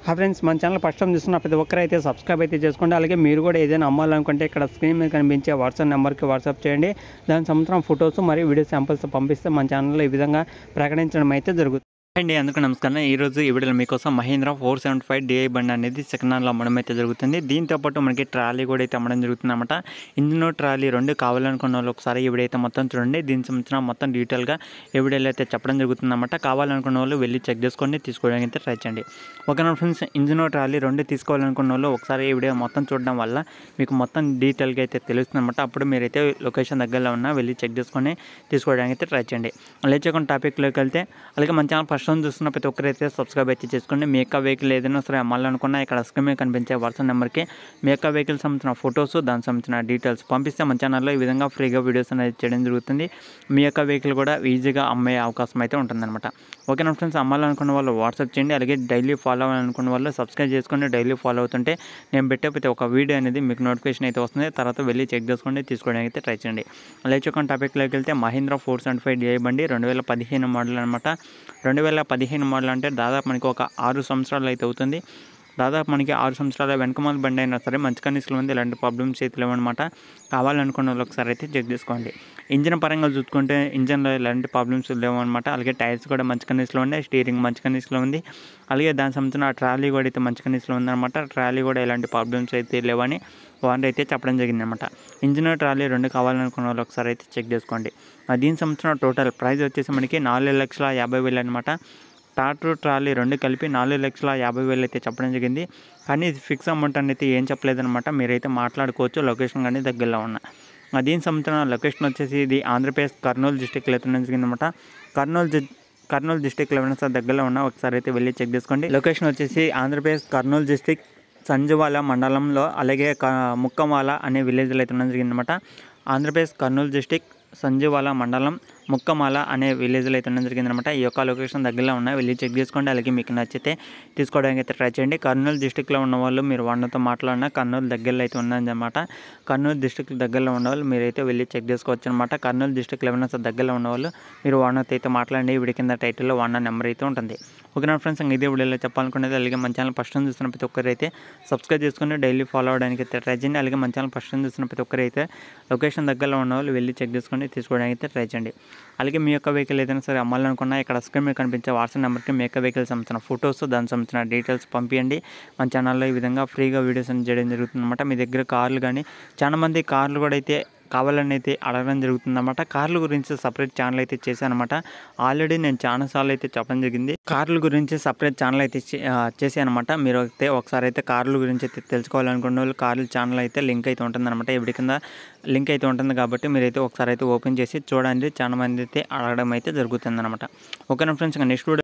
హా ఫ్రెండ్స్ మన channel first time చూస్తున్న ప్రతి ఒక్కరు అయితే సబ్స్క్రైబ్ అయితే చేసుకోండి అలాగే మీరు కూడా ఏదైనా అమ్మాలనుకుంటే ఇక్కడ స్క్రీన్ మీద కనిపించే వాట్సాప్ నెంబర్కి వాట్సాప్ చేయండి దాని సంవత్సరం ఫొటోస్ మరియు వీడియో శాంపిల్స్ పంపిస్తే మన ఛానల్లో ఈ విధంగా ప్రకటించడం అయితే జరుగుతుంది అండి అందుకు నమస్కారం ఈ రోజు ఈ వీడియోలో మీకోసం Mahindra four seventy five DI బండి అనేది సెకండ్ హ్యాండ్లో అమ్మడం అయితే జరుగుతుంది దీంతో పాటు మనకి ట్రాలీ కూడా అయితే అమ్మడం జరుగుతుంది అనమాట ఇంజిన్ ట్రాలీ రెండు కావాలనుకున్న వాళ్ళు ఒకసారి ఈ వీడియో అయితే మొత్తం చూడండి దీనికి సంబంధించిన మొత్తం డీటెయిల్గా ఈ వీడియోలో అయితే చెప్పడం జరుగుతుంది అనమాట కావాలనుకున్న వాళ్ళు వెళ్ళి చెక్ చేసుకొని తీసుకోవడానికి అయితే ట్రై చేయండి ఓకేనా ఫ్రెండ్స్ ఇంజిన్ ట్రాలీ రెండు తీసుకోవాలనుకున్న వాళ్ళు ఒకసారి ఈ వీడియో మొత్తం చూడడం వల్ల మీకు మొత్తం డీటెయిల్గా అయితే తెలుస్తుంది అనమాట అప్పుడు మీరైతే లొకేషన్ దగ్గరలో ఉన్నా వెళ్ళి చెక్ చేసుకొని తీసుకోవడానికి అయితే ట్రై చేయండి లేచకుండా టాపిక్లోకి వెళ్తే అలాగే మన ఛానల్ ఫస్ట్ టైం చూస్తున్న ప్రతి ఒక్కరైతే సబ్స్క్రైబ్ అయితే చేసుకోండి మీ యొక్క వెహికల్ ఏదైనా సరే అమ్మాలనుకున్నా ఇక్కడ స్క్రీన్ మీద కనిపించే వాట్సాప్ నెంబర్కి మీ యొక్క వెహికల్ సంబంధించిన ఫొటోస్ దానికి సంబంధించిన డీటెయిల్స్ పంపిస్తే మన ఛానల్లో ఈ విధంగా ఫ్రీగా వీడియోస్ అనేది చేయడం జరుగుతుంది మీ యొక్క వెహికల్ కూడా ఈజీగా అమ్మే అవకాశం అయితే ఉంటుందన్నమాట ఓకేనా ఫ్రెండ్స్ అమ్మాలనుకున్న వాళ్ళు వాట్సాప్ చేయండి అలాగే డైలీ ఫాలో అవ్వాలనుకున్న వాళ్ళు సబ్స్క్రైబ్ చేసుకొని డైలీ ఫాలో అవుతుంటే నేను పెట్టే ప్రతి ఒక వీడియో అనేది మీకు నోటిఫికేషన్ అయితే వస్తుంది తర్వాత వెళ్ళి చెక్ చేసుకోండి తీసుకోవడానికి అయితే ట్రై చేయండి లేచుకొని టాపిక్లోకి వెళ్తే Mahindra four seventy five DI బండి రెండు వేల పదిహేను మోడల్ అనమాట రెండు వేల పదిహేను మోడల్ అంటే దాదాపు మనకి ఒక ఆరు సంవత్సరాలు అయితే అవుతుంది దాదాపు మనకి ఆరు సంవత్సరాల వెనకమాల బండి అయినా సరే మంచి కండిషన్లో ఉంది ఎలాంటి ప్రాబ్లమ్స్ అయితే లేవన్నమాట కావాలనుకున్న వాళ్ళు ఒకసారి అయితే చెక్ చేసుకోండి ఇంజిన్ పరంగా చూసుకుంటే ఇంజన్లో ఎలాంటి ప్రాబ్లమ్స్ లేవన్నమాట అలాగే టైర్స్ కూడా మంచి కండిషన్లో ఉన్నాయి స్టీరింగ్ మంచి కండిషన్లో ఉంది అలాగే దాని సంబంధించిన ట్రాలీ కూడా అయితే మంచి కండిషన్లో ఉందన్నమాట ట్రాలీ కూడా ఎలాంటి ప్రాబ్లమ్స్ అయితే లేవని వారంటీ అయితే చెప్పడం జరిగిందనమాట ఇంజిన్ ట్రాలీ రెండు కావాలనుకున్న వాళ్ళు ఒకసారి అయితే చెక్ చేసుకోండి ఆ దీనికి సంబంధించిన టోటల్ ప్రైస్ వచ్చేసి మనకి నాలుగు లక్షల యాభై వేలు అనమాట టాటర్ ట్రాలీ రెండు కలిపి నాలుగు లక్షల యాభై వేలు అయితే చెప్పడం జరిగింది కానీ ఇది ఫిక్స్ అమౌంట్ అనేది ఏం చెప్పలేదన్నమాట మీరైతే మాట్లాడుకోవచ్చు లొకేషన్ కానీ దగ్గరలో ఉన్న ఆ దీనికి సంబంధించిన లొకేషన్ వచ్చేసి ఇది ఆంధ్రప్రదేశ్ కర్నూలు డిస్టిక్లో అయితే జరిగిందన్నమాట కర్నూలు జి కర్నూలు డిస్టిక్లో ఏమైనా సార్ దగ్గరలో ఉన్న ఒకసారి అయితే వెళ్ళి చెక్ చేసుకోండి లొకేషన్ వచ్చేసి ఆంధ్రప్రదేశ్ కర్నూలు డిస్టిక్ సంజువాల మండలంలో అలాగే క ముక్కమాల అనే విలేజ్లో అయితే ఉండడం జరిగిందన్నమాట ఆంధ్రప్రదేశ్ కర్నూలు డిస్టిక్ సంజువాల మండలం ముక్కమాల అనే విలేజ్లో అయితే ఉండడం జరిగిందనమాట ఈ యొక్క లొకేషన్ దగ్గరలో ఉన్నాయి వెళ్ళి చెక్ చేసుకోండి అలాగే మీకు నచ్చితే తీసుకోవడానికి అయితే ట్రై చేయండి కర్నూలు డిస్టిక్లో ఉన్న వాళ్ళు మీరు వాళ్ళతో మాట్లాడినా కర్నూలు దగ్గరలో అయితే ఉన్నదన్నమాట కర్నూలు డిస్టిక్ దగ్గరలో ఉన్న వాళ్ళు మీరైతే వెళ్ళి చెక్ చేసుకోవచ్చు అనమాట కర్నూలు డిస్టిక్ లెవెన్ దగ్గరలో ఉన్న వాళ్ళు మీరు వాడినతో అయితే మాట్లాడండి వీడి కింద టైటిల్లో వాడిన నెంబర్ అయితే ఉంటుంది ఓకే నా ఫ్రెండ్స్ ఇంకా ఇదే వీడియోలో చెప్పాలనుకునేది అలాగే మన ఛానల్ ఫస్ట్ టైం చూస్తున్న ప్రతి ఒక్కరైతే సబ్స్క్రైబ్ చేసుకుని డైలీ ఫాలో అవడానికి అయితే ట్రై చేయండి అలాగే మన ఛానల్ ఫస్ట్ టైం చూస్తున్న ప్రతి ఒక్కరైతే లొకేషన్ దగ్గరలో ఉన్న వాళ్ళు వెళ్ళి చెక్ చేసుకొని తీసుకోవడానికి అయితే ట్రై చేయండి అలాగే మీ యొక్క వెహికల్ ఏదైనా సరే అమ్మాలనుకున్నా ఇక్కడ స్క్రీన్ మీద కనిపించే వాట్సాప్ నెంబర్కి మీ యొక్క వెహికల్ సంబంధించిన ఫొటోస్ దానికి సంబంధించిన డీటెయిల్స్ పంపించండి మన ఛానల్లో ఈ విధంగా ఫ్రీగా వీడియోస్ అని చేయడం జరుగుతుందన్నమాట మీ దగ్గర కార్లు కానీ చాలా మంది కార్లు కూడా అయితే కావాలని అయితే అడగడం జరుగుతుందన్నమాట కార్ల గురించి సపరేట్ ఛానల్ అయితే చేశానమాట ఆల్రెడీ నేను చాలా సార్లు అయితే చెప్పడం జరిగింది కార్ల గురించి సపరేట్ ఛానల్ అయితే చేశానమాట మీరు అయితే ఒకసారి అయితే కార్ల గురించి అయితే తెలుసుకోవాలనుకున్న వాళ్ళు కార్ల ఛానల్ అయితే లింక్ అయితే ఉంటుందన్నమాట ఇవి కింద లింక్ అయితే ఉంటుంది కాబట్టి మీరైతే ఒకసారి అయితే ఓపెన్ చేసి చూడండి చాలా మంది అయితే అడగడం అయితే జరుగుతుందన్నమాట ఓకేనా ఫ్రెండ్స్ ఇంకా నెక్స్ట్ వీడియో